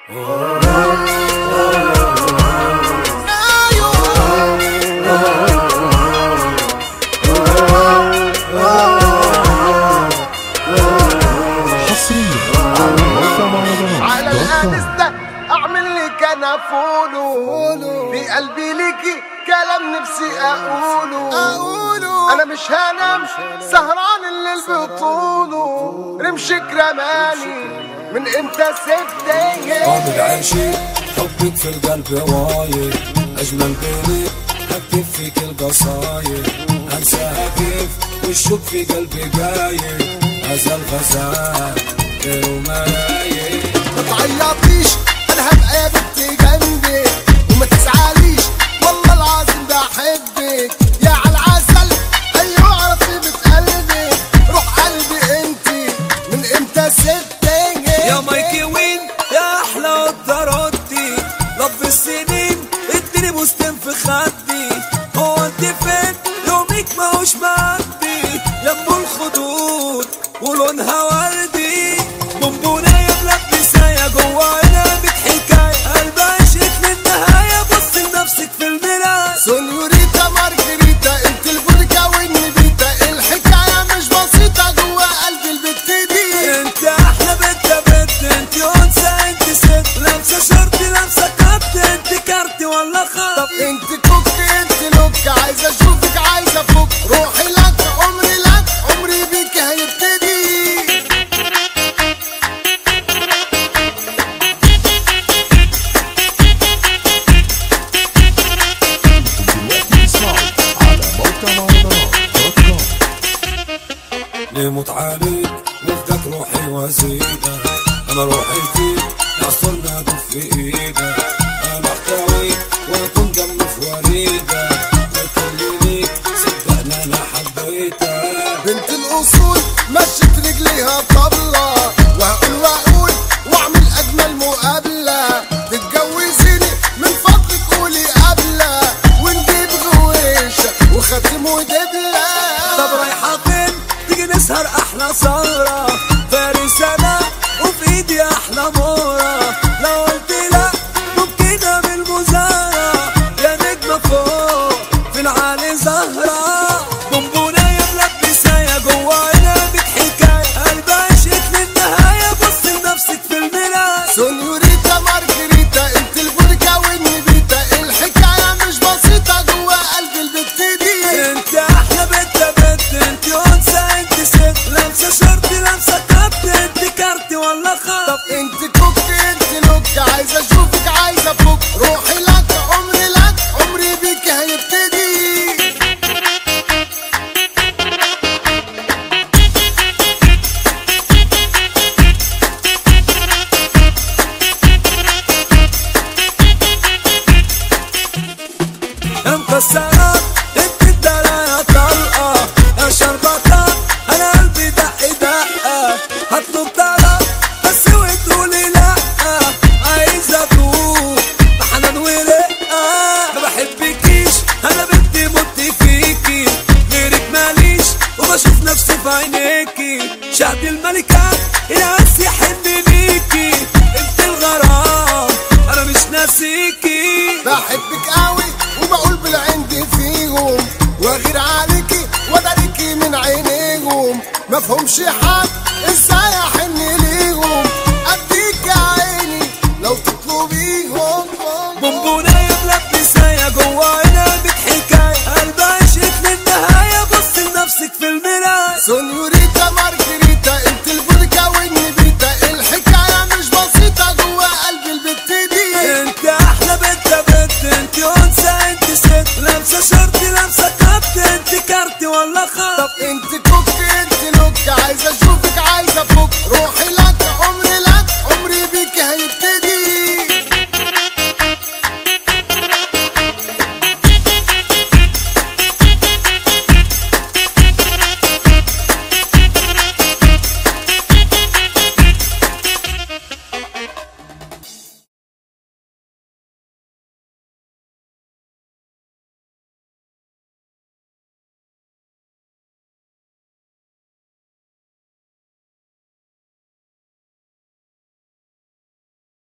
حصريا على موقع مهرجانات على دوت كوم. الانس ده اعمل لك انا فولو في قلبي ليكي كلام نفسي اقوله اقوله انا مش هنام سهران الليل بطوله رمشك رماني من امتى سبتني قابل عيشي حبك في القلب وايد اجمل بيني اكتب فيك القصايد انساها كيف والشوق في قلبي قايد هذا الغزال غير ملايين ما تعيطيش انا هبقى يا بنتي جنبك وما تزعليش والله العظيم بحبك يا على العسل ايوه اعرفي بتقلبك روح قلبي انتي من امتى سبتني يا مايكي وين يا احلى قدراتي لف السنين اديني بوستين في خدي هو انت فين يومك ماهوش معدي يم الخدود ولونها وردي بونبونية ملبساية جوا قلبك حكاية قلب عشقك للنهاية بص لنفسك في المراية سونيوريتا مارجريتا انت الفودكا والنبيتا الحكايه مش بسيطه جوا قلب البت دي انت احلى بنت يا بنت انت انثى انت ست لابسه شورتي لابسه كابت انت كارتي ولا خط طب انت كوك انت لوك عايزه اشوفك عايزه افوق روحي لك عمري لك عمري بيك هيبتدي دلوقتي اسمعوا على موقع مهرجانات دوت كوم. نموت عليك وفدك روحي وزيدة أنا روحي فيك يعصرنا في إيدك أنا أحتويك وأكون جنب في وريدة وكل ليك صدقني أنا حبيتك بنت الاصول مشت رجليها طبلة وهقول واقول واعمل اجمل مقابلة تتجوزيني من فضلك قولي قبلة ونجيب غويشة وخاتم ودبلة طب رايحة فين تيجي نسهر أحلى سهرة فارس أنا وفي إيدي أحلى مورة لو قلت لا ممكن بالمزارة يا نجمة فوق في العالي زهرة بونبونية ملبساية جوا قلبك حكاية قلب عشقك للنهاية بص لنفسك في المراية سونيوريتا مارجريتا انت الفودكا والنبيتا الحكاية مش بسيطة جوا قلب البت دي انت احلى بنت يا بنت انت انثى انت ست لابسه شورتي لابسه كابت انت كارتي ولا خط طب انت كوك انت لوك عايزة اشوفك عايزة افوق روحي لك عمري لك عمري بيك هيبتدي يا مكسرات انت الدلايا طلقه يا شربطات انا قلبي دق دقه هطلب طلب بس وتقولي لا عايز ادوق بحنان ورقه ما بحبكيش انا بنتي مت فيكي غيرك ماليش وبشوف نفسي في عينيكي شهد الملكات يا ناس يحن ليكي انت الغرام انا مش ناسيكي بحبك قوي وبقول بالعند فيهم واغير عليكي واداريكي من عينيهم مفهومش حاجة